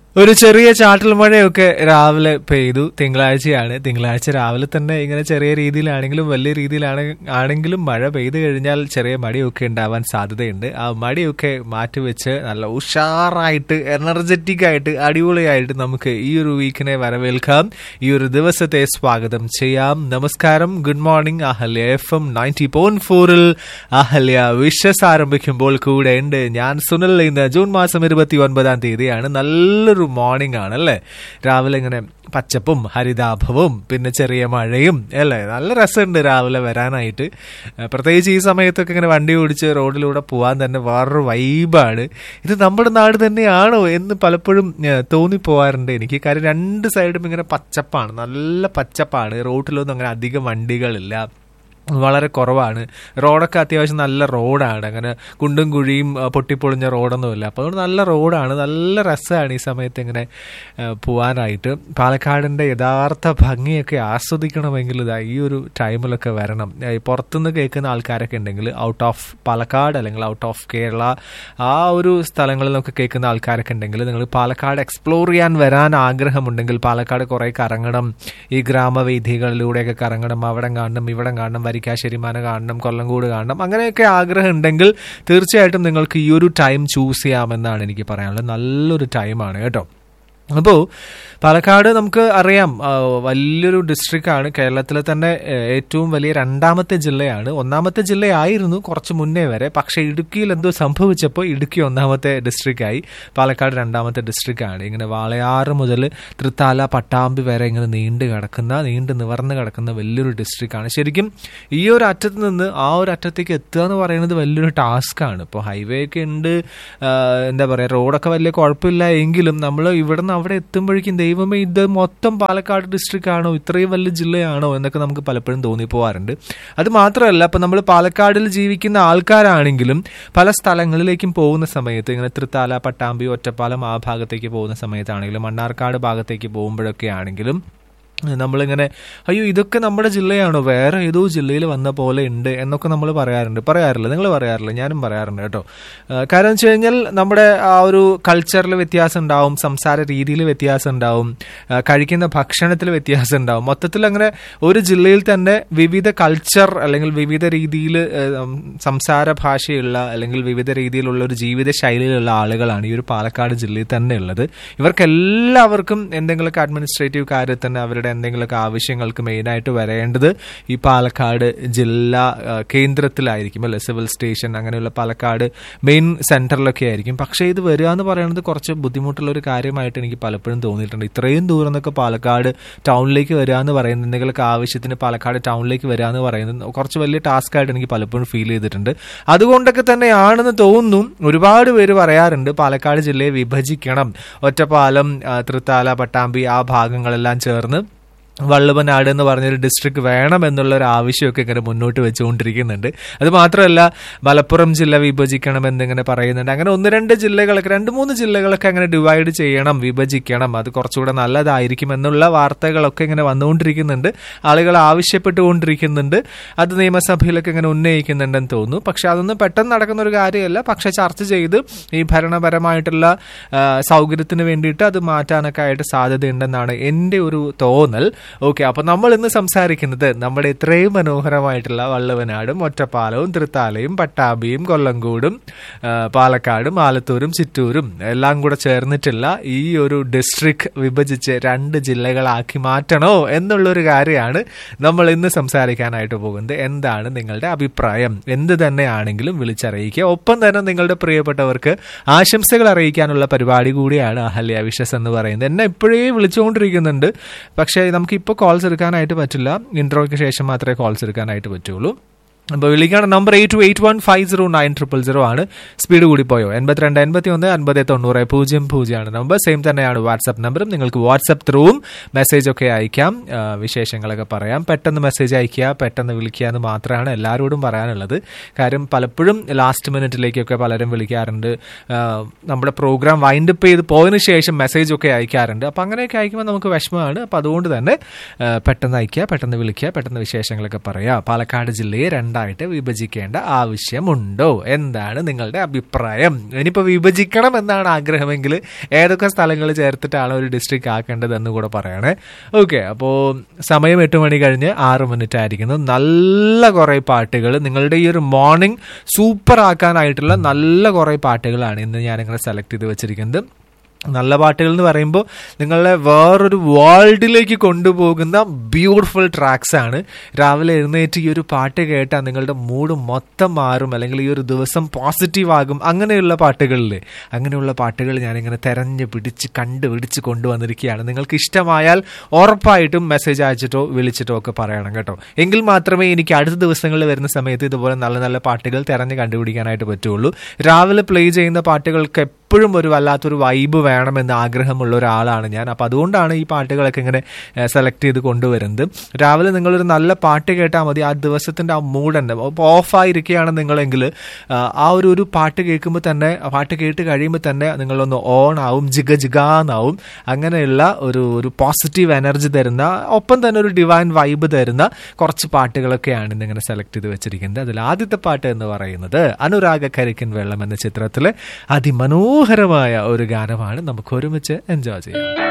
ഒരു ചെറിയ ചാറ്റൽ മഴയൊക്കെ രാവിലെ പെയ്തു തിങ്കളാഴ്ചയാണ് തിങ്കളാഴ്ച രാവിലെ തന്നെ ഇങ്ങനെ ചെറിയ രീതിയിലാണെങ്കിലും വലിയ രീതിയിലാണ് ആണെങ്കിലും മഴ പെയ്തു കഴിഞ്ഞാൽ ചെറിയ മടിയൊക്കെ ഉണ്ടാവാൻ സാധ്യതയുണ്ട് ആ മടിയൊക്കെ മാറ്റിവെച്ച് നല്ല ഉഷാറായിട്ട് എനർജറ്റിക് ആയിട്ട് അടിപൊളിയായിട്ട് നമുക്ക് ഈ ഒരു വീക്കിനെ വരവേൽക്കാം ഈ ഒരു ദിവസത്തെ സ്വാഗതം ചെയ്യാം നമസ്കാരം good morning Ahalya F M ninety point ഫോറിൽ അഹല്യ വിഷസ് ആരംഭിക്കുമ്പോൾ കൂടെ ഉണ്ട് ഞാൻ സുനിൽ ഇന്ന് ജൂൺ മാസം ഇരുപത്തി ഒൻപതാം തീയതിയാണ് നല്ലൊരു മോർണിംഗ് ആണ് അല്ലേ രാവിലെ ഇങ്ങനെ പച്ചപ്പും ഹരിതാഭവും പിന്നെ ചെറിയ മഴയും അല്ലേ നല്ല രസമുണ്ട് രാവിലെ വരാനായിട്ട് ഏഹ് പ്രത്യേകിച്ച് ഈ സമയത്തൊക്കെ ഇങ്ങനെ വണ്ടി ഓടിച്ച് റോഡിലൂടെ പോകാൻ തന്നെ വേറൊരു വൈബാണ് ഇത് നമ്മുടെ നാട് തന്നെയാണോ എന്ന് പലപ്പോഴും ഏഹ് തോന്നിപ്പോവാറുണ്ട് എനിക്ക് കാര്യം രണ്ട് സൈഡും ഇങ്ങനെ പച്ചപ്പാണ് നല്ല പച്ചപ്പാണ് റോഡിലൊന്നും അങ്ങനെ അധികം വണ്ടികളില്ല വളരെ കുറവാണ് റോഡൊക്കെ അത്യാവശ്യം നല്ല റോഡാണ് അങ്ങനെ കുണ്ടും കുഴിയും ആ, പൊട്ടിപ്പൊളിഞ്ഞ റോഡൊന്നുമില്ല അപ്പോൾ അതുകൊണ്ട് നല്ല റോഡാണ് നല്ല രസമാണ് ഈ സമയത്ത് ഇങ്ങനെ ആ, പോവാനായിട്ട് പാലക്കാടിൻ്റെ യഥാർത്ഥ ഭംഗിയൊക്കെ ആസ്വദിക്കണമെങ്കിൽ ഇതാ ഈ ഒരു ടൈമിലൊക്കെ വരണം ആ, ഈ പുറത്തുനിന്ന് കേൾക്കുന്ന ആൾക്കാരൊക്കെ ഉണ്ടെങ്കിൽ ഔട്ട് ഓഫ് പാലക്കാട് അല്ലെങ്കിൽ ഔട്ട് ഓഫ് കേരള ആ ഒരു സ്ഥലങ്ങളിൽ നിന്നൊക്കെ കേൾക്കുന്ന ആൾക്കാരൊക്കെ ഉണ്ടെങ്കിൽ നിങ്ങൾ പാലക്കാട് എക്സ്പ്ലോർ ചെയ്യാൻ വരാൻ ആഗ്രഹമുണ്ടെങ്കിൽ പാലക്കാട് കുറേ കറങ്ങണം ഈ ഗ്രാമവേദികളിലൂടെയൊക്കെ കറങ്ങണം അവിടെ കാണണം ഇവിടെ കാണണം വരിക്കാശ്ശേരി മന കാണണം കൊല്ലംകോട് കാണണം അങ്ങനെയൊക്കെ ആഗ്രഹം ഉണ്ടെങ്കിൽ തീർച്ചയായിട്ടും നിങ്ങൾക്ക് ഈ ഒരു ടൈം ചൂസ് ചെയ്യാമെന്നാണ് എനിക്ക് പറയാനുള്ളത് നല്ലൊരു ടൈമാണ് കേട്ടോ അപ്പോൾ പാലക്കാട് നമുക്ക് അറിയാം ആ, വലിയൊരു ഡിസ്ട്രിക്റ്റ് ആണ് കേരളത്തിലെ തന്നെ ഏ, ഏറ്റവും വലിയ രണ്ടാമത്തെ ജില്ലയാണ് ഒന്നാമത്തെ ജില്ലയായിരുന്നു കുറച്ച് മുന്നേ വരെ പക്ഷേ ഇടുക്കിയിൽ എന്തോ സംഭവിച്ചപ്പോൾ ഇടുക്കി ഒന്നാമത്തെ district ആയി പാലക്കാട് രണ്ടാമത്തെ district ആണ് ഇങ്ങനെ വാളയാറ് മുതൽ തൃത്താല പട്ടാമ്പി വരെ ഇങ്ങനെ നീണ്ടു കിടക്കുന്ന നീണ്ടു നിവർന്ന് കിടക്കുന്ന വലിയൊരു district ആണ് ശരിക്കും ഈ ഒരു അറ്റത്ത് നിന്ന് ആ ഒരു അറ്റത്തേക്ക് എത്തുക എന്ന് പറയുന്നത് വലിയൊരു ടാസ്ക്കാണ് ഇപ്പോൾ ഹൈവേ ഒക്കെ ഉണ്ട് ആ, എന്താ പറയുക റോഡൊക്കെ വലിയ കുഴപ്പമില്ല എങ്കിലും നമ്മൾ ഇവിടെ നിന്ന് അവിടെ എത്തുമ്പോഴേക്കും ദൈവമേ ഇത് മൊത്തം പാലക്കാട് ഡിസ്ട്രിക്റ്റ് ആണോ ഇത്രയും വലിയ ജില്ലയാണോ എന്നൊക്കെ നമുക്ക് പലപ്പോഴും തോന്നിപ്പോവാറുണ്ട് അത് മാത്രമല്ല ഇപ്പം നമ്മൾ പാലക്കാടിൽ ജീവിക്കുന്ന ആൾക്കാരാണെങ്കിലും പല സ്ഥലങ്ങളിലേക്കും പോകുന്ന സമയത്ത് ഇങ്ങനെ തൃത്താല പട്ടാമ്പി ഒറ്റപ്പാലം ആ ഭാഗത്തേക്ക് പോകുന്ന സമയത്താണെങ്കിലും മണ്ണാർക്കാട് ഭാഗത്തേക്ക് പോകുമ്പോഴൊക്കെ ആണെങ്കിലും നമ്മളിങ്ങനെ അയ്യോ ഇതൊക്കെ നമ്മുടെ ജില്ലയാണോ വേറെ ഏതോ ജില്ലയിൽ വന്ന പോലെ ഉണ്ട് എന്നൊക്കെ നമ്മൾ പറയാറുണ്ട് പറയാറില്ല നിങ്ങൾ പറയാറില്ല ഞാനും പറയാറുണ്ട് കേട്ടോ ആ, കാരണം വെച്ച് കഴിഞ്ഞാൽ നമ്മുടെ ആ ഒരു കൾച്ചറിൽ വ്യത്യാസം ഉണ്ടാവും സംസാര രീതിയിൽ വ്യത്യാസം ഉണ്ടാവും ആ, കഴിക്കുന്ന ഭക്ഷണത്തിൽ വ്യത്യാസം ഉണ്ടാവും മൊത്തത്തിൽ അങ്ങനെ ഒരു ജില്ലയിൽ തന്നെ വിവിധ കൾച്ചർ അല്ലെങ്കിൽ വിവിധ രീതിയിൽ സംസാര ഭാഷയുള്ള അല്ലെങ്കിൽ വിവിധ രീതിയിലുള്ള ഒരു ജീവിത ശൈലിയിലുള്ള ആളുകളാണ് ഈ ഒരു പാലക്കാട് ജില്ലയിൽ തന്നെ ഉള്ളത് ഇവർക്ക് എല്ലാവർക്കും എന്തെങ്കിലുമൊക്കെ അഡ്മിനിസ്ട്രേറ്റീവ് കാര്യത്തിന് അവരുടെ എന്തെങ്കിലുമൊക്കെ ആവശ്യങ്ങൾക്ക് മെയിനായിട്ട് വരേണ്ടത് ഈ പാലക്കാട് ജില്ലാ ആ, കേന്ദ്രത്തിലായിരിക്കും അല്ലെ സിവിൽ സ്റ്റേഷൻ അങ്ങനെയുള്ള പാലക്കാട് മെയിൻ സെന്ററിലൊക്കെ ആയിരിക്കും പക്ഷേ ഇത് വരിക എന്ന് പറയുന്നത് കുറച്ച് ബുദ്ധിമുട്ടുള്ള ഒരു കാര്യമായിട്ട് എനിക്ക് പലപ്പോഴും തോന്നിയിട്ടുണ്ട് ഇത്രയും ദൂരം നിന്നൊക്കെ പാലക്കാട് ടൗണിലേക്ക് വരിക എന്ന് പറയുന്നത് എന്തെങ്കിലുമൊക്കെ ആവശ്യത്തിന് പാലക്കാട് ടൗണിലേക്ക് വരിക എന്ന് പറയുന്നത് കുറച്ച് വലിയ ടാസ്ക് ആയിട്ട് എനിക്ക് പലപ്പോഴും ഫീൽ ചെയ്തിട്ടുണ്ട് അതുകൊണ്ടൊക്കെ തന്നെയാണെന്ന് തോന്നുന്നു ഒരുപാട് പേര് പറയാറുണ്ട് പാലക്കാട് ജില്ലയെ വിഭജിക്കണം ഒറ്റപ്പാലം ആ, തൃത്താല പട്ടാമ്പി ആ ഭാഗങ്ങളെല്ലാം ചേർന്ന് വള്ളുവനാട് എന്ന് പറഞ്ഞൊരു ഡിസ്ട്രിക്ട് വേണം എന്നുള്ള ഒരു ആവശ്യമൊക്കെ ഇങ്ങനെ മുന്നോട്ട് വെച്ചുകൊണ്ടിരിക്കുന്നുണ്ട് അത് മാത്രമല്ല മലപ്പുറം ജില്ല വിഭജിക്കണം എന്നിങ്ങനെ പറയുന്നുണ്ട് അങ്ങനെ ഒന്ന് രണ്ട് ജില്ലകളൊക്കെ രണ്ട് മൂന്ന് ജില്ലകളൊക്കെ അങ്ങനെ ഡിവൈഡ് ചെയ്യണം വിഭജിക്കണം അത് കുറച്ചുകൂടെ നല്ലതായിരിക്കും എന്നുള്ള വാർത്തകളൊക്കെ ഇങ്ങനെ വന്നുകൊണ്ടിരിക്കുന്നുണ്ട് ആളുകൾ ആവശ്യപ്പെട്ടുകൊണ്ടിരിക്കുന്നുണ്ട് അത് നിയമസഭയിലൊക്കെ ഇങ്ങനെ ഉന്നയിക്കുന്നുണ്ടെന്ന് തോന്നുന്നു പക്ഷെ അതൊന്നും പെട്ടെന്ന് നടക്കുന്ന ഒരു കാര്യമല്ല പക്ഷെ ചർച്ച ചെയ്ത് ഈ ഭരണപരമായിട്ടുള്ള ആ, സൗകര്യത്തിന് വേണ്ടിയിട്ട് അത് മാറ്റാനൊക്കെ ആയിട്ട് സാധ്യതയുണ്ടെന്നാണ് എൻ്റെ ഒരു തോന്നൽ ഓക്കെ അപ്പൊ നമ്മൾ ഇന്ന് സംസാരിക്കുന്നത് നമ്മുടെ ഇത്രയും മനോഹരമായിട്ടുള്ള വള്ളവനാടും ഒറ്റപ്പാലവും തൃത്താലയും പട്ടാമ്പിയും കൊല്ലങ്കോടും ആ, പാലക്കാടും ആലത്തൂരും ചിറ്റൂരും എല്ലാം കൂടെ ചേർന്നിട്ടുള്ള ഈ ഒരു ഡിസ്ട്രിക്ട് വിഭജിച്ച് രണ്ട് ജില്ലകളാക്കി മാറ്റണോ എന്നുള്ളൊരു കാര്യമാണ് നമ്മൾ ഇന്ന് സംസാരിക്കാനായിട്ട് പോകുന്നത് എന്താണ് നിങ്ങളുടെ അഭിപ്രായം എന്ത് തന്നെയാണെങ്കിലും വിളിച്ചറിയിക്കുക ഒപ്പം തന്നെ നിങ്ങളുടെ പ്രിയപ്പെട്ടവർക്ക് ആശംസകൾ അറിയിക്കാനുള്ള പരിപാടി കൂടിയാണ് അഹല്യ വിഷസ് എന്ന് പറയുന്നത് എന്നെ ഇപ്പോഴേ വിളിച്ചുകൊണ്ടിരിക്കുന്നുണ്ട് പക്ഷേ നമുക്ക് ഇപ്പോൾ കോൾസ് എടുക്കാനായിട്ട് പറ്റില്ല ഇൻട്രോയ്ക്ക് ശേഷം മാത്രമേ കോൾസ് എടുക്കാനായിട്ട് പറ്റുള്ളൂ അപ്പോൾ വിളിക്കാണ് number eight two eight one five zero nine triple zero ആണ് സ്പീഡ് കൂടി പോയോ എൺപത്തിരണ്ട് എൺപത്തി ഒന്ന് അൻപത് തൊണ്ണൂറ് പൂജ്യം പൂജ്യമാണ് നമ്പർ സെയിം തന്നെയാണ് വാട്സപ്പ് നമ്പറും നിങ്ങൾക്ക് വാട്സപ്പ് ത്രൂവും മെസ്സേജ് ഒക്കെ അയക്കാം ആ, വിശേഷങ്ങളൊക്കെ പറയാം പെട്ടെന്ന് മെസ്സേജ് അയക്കുക പെട്ടെന്ന് വിളിക്കുക എന്ന് മാത്രമാണ് എല്ലാവരോടും പറയാനുള്ളത് കാര്യം പലപ്പോഴും ലാസ്റ്റ് മിനിറ്റിലേക്കൊക്കെ പലരും വിളിക്കാറുണ്ട് ആ, നമ്മുടെ പ്രോഗ്രാം വൈൻഡ് അപ്പ് ചെയ്ത് പോയതിന് ശേഷം മെസ്സേജ് ഒക്കെ അയക്കാറുണ്ട് അപ്പോൾ അങ്ങനെയൊക്കെ അയക്കുമ്പോൾ നമുക്ക് വിഷമമാണ് അപ്പോൾ അതുകൊണ്ട് തന്നെ ആ, പെട്ടെന്ന് അയക്കുക പെട്ടെന്ന് വിളിക്കുക പെട്ടെന്ന് വിശേഷങ്ങളൊക്കെ പറയുക പാലക്കാട് ജില്ലയെ രണ്ടാം രണ്ടായിട്ട് വിഭജിക്കേണ്ട ആവശ്യമുണ്ടോ എന്താണ് നിങ്ങളുടെ അഭിപ്രായം ഇനിയിപ്പോൾ വിഭജിക്കണം എന്നാണ് ആഗ്രഹമെങ്കിൽ ഏതൊക്കെ സ്ഥലങ്ങൾ ചേർത്തിട്ടാണ് ഒരു ഡിസ്ട്രിക്ട് ആക്കേണ്ടതെന്ന് കൂടെ പറയണേ ഓക്കെ അപ്പോൾ സമയം എട്ട് മണി കഴിഞ്ഞ് ആറ് മിനിറ്റ് ആയിരിക്കുന്നു നല്ല കുറേ പാട്ടുകൾ നിങ്ങളുടെ ഈ ഒരു മോർണിംഗ് സൂപ്പർ ആക്കാനായിട്ടുള്ള നല്ല കുറേ പാട്ടുകളാണ് ഇന്ന് ഞാനിങ്ങനെ സെലക്ട് ചെയ്ത് വെച്ചിരിക്കുന്നത് നല്ല പാട്ടുകൾ എന്ന് പറയുമ്പോൾ നിങ്ങളെ വേറൊരു വേൾഡിലേക്ക് കൊണ്ടുപോകുന്ന ബ്യൂട്ടിഫുൾ ട്രാക്സ് ആണ് രാവിലെ എഴുന്നേറ്റ് ഈ ഒരു പാട്ട് കേട്ടാൽ നിങ്ങളുടെ മൂഡ് മൊത്തം മാറും അല്ലെങ്കിൽ ഈ ഒരു ദിവസം പോസിറ്റീവ് ആകും അങ്ങനെയുള്ള പാട്ടുകളിൽ അങ്ങനെയുള്ള പാട്ടുകൾ ഞാനിങ്ങനെ തെരഞ്ഞു പിടിച്ച് കണ്ടുപിടിച്ച് കൊണ്ടുവന്നിരിക്കുകയാണ് നിങ്ങൾക്ക് ഇഷ്ടമായാൽ ഉറപ്പായിട്ടും മെസ്സേജ് അയച്ചിട്ടോ വിളിച്ചിട്ടോ ഒക്കെ പറയണം കേട്ടോ എങ്കിൽ മാത്രമേ എനിക്ക് അടുത്ത ദിവസങ്ങളിൽ വരുന്ന സമയത്ത് ഇതുപോലെ നല്ല നല്ല പാട്ടുകൾ തിരഞ്ഞ് കണ്ടുപിടിക്കാനായിട്ട് പറ്റുള്ളൂ രാവിലെ പ്ലേ ചെയ്യുന്ന പാട്ടുകൾക്ക് എപ്പോഴും ഒരു വല്ലാത്തൊരു വൈബ് വേണമെന്ന് ആഗ്രഹമുള്ള ഒരാളാണ് ഞാൻ അപ്പം അതുകൊണ്ടാണ് ഈ പാട്ടുകളൊക്കെ ഇങ്ങനെ സെലക്ട് ചെയ്ത് കൊണ്ടുവരുന്നത് രാവിലെ നിങ്ങളൊരു നല്ല പാട്ട് കേട്ടാൽ മതി ആ ദിവസത്തിൻ്റെ ആ മൂഡ് തന്നെ ഇപ്പോൾ ഓഫായിരിക്കുകയാണ് നിങ്ങളെങ്കിൽ ആ ഒരു ഒരു പാട്ട് കേൾക്കുമ്പോൾ തന്നെ ആ പാട്ട് കേട്ട് കഴിയുമ്പോൾ തന്നെ നിങ്ങളൊന്ന് ഓൺ ആവും ജിഗ ജിഗാന്നാവും അങ്ങനെയുള്ള ഒരു ഒരു പോസിറ്റീവ് എനർജി തരുന്ന ഒപ്പം തന്നെ ഒരു ഡിവൈൻ വൈബ് തരുന്ന കുറച്ച് പാട്ടുകളൊക്കെയാണ് ഇന്നിങ്ങനെ സെലക്ട് ചെയ്ത് വെച്ചിരിക്കുന്നത് അതിൽ ആദ്യത്തെ പാട്ട് എന്ന് പറയുന്നത് അനുരാഗ കരിക്കൻ വെള്ളം എന്ന ചിത്രത്തിലെ അതിമനോഹരമായ ഒരു ഗാനമാണ് നമുക്ക് ഒരുമിച്ച് എൻജോയ് ചെയ്യാം